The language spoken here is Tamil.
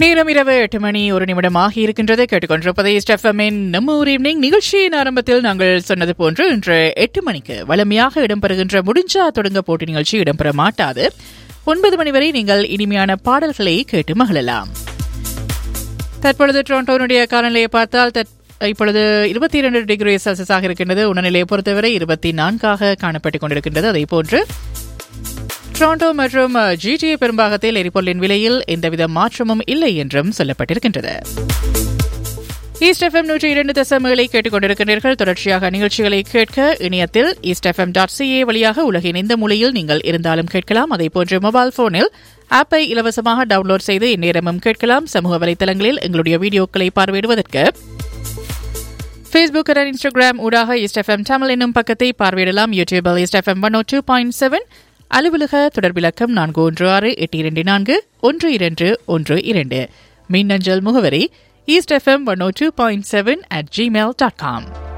நேரம் இரவு எட்டு மணி ஒரு நிமிடம் ஆகி இருக்கின்றது கேட்டுக்கொண்டிருப்பதை ஸ்டெஃபமின் நம்ம ஊர் ஈவினிங் நிகழ்ச்சியின் ஆரம்பத்தில் நாங்கள் சொன்னது போன்று இன்று எட்டு மணிக்கு வலிமையாக இடம்பெறுகின்ற முடிஞ்சா தொடங்க போட்டி நிகழ்ச்சி இடம்பெற மாட்டாது ஒன்பது மணி வரை நீங்கள் இனிமையான பாடல்களை கேட்டு மகிழலாம் தற்பொழுது டொரண்டோனுடைய காலநிலையை பார்த்தால் தற்- இப்பொழுது இருபத்தி இரண்டு டிகிரி செல்சியஸாக இருக்கின்றது உணநிலையை பொறுத்தவரை இருபத்தி நான்காக காணப்பட்டுக் கொண்டிருக்கின்றது அதே போன்று டொரண்டோ மற்றும் ஜிடிஏ பெரும்பாகத்தில் எரிபொருளின் விலையில் எந்தவித மாற்றமும் இல்லை என்றும் சொல்லப்பட்டிருக்கின்றது ஈஸ்ட் எஃப்எம் நூற்றி இரண்டு தசமங்களை கேட்டுக்கொண்டிருக்கிறீர்கள் தொடர்ச்சியாக நிகழ்ச்சிகளை கேட்க இணையத்தில் ஈஸ்ட் எஃப்எம் டாட் சிஏ வழியாக உலகின் எந்த மூலையில் நீங்கள் இருந்தாலும் கேட்கலாம் அதேபோன்று மொபைல் போனில் ஆப்பை இலவசமாக டவுன்லோட் செய்து இந்நேரமும் கேட்கலாம் சமூக வலைதளங்களில் எங்களுடைய வீடியோக்களை பார்வையிடுவதற்கு ஃபேஸ்புக் மற்றும் இன்ஸ்டாகிராம் ஊடாக ஈஸ்ட் எஃப்எம் தமிழ் என்னும் பக்கத்தை பார்வையிடலாம் யூடியூபில் East FM one two point seven அலுவலக தொடர்பிலக்கம் நான்கு ஒன்று ஆறு எட்டு இரண்டு நான்கு ஒன்று இரண்டு ஒன்று இரண்டு மின்னஞ்சல் முகவரி East FM one two point seven at Gmail dot com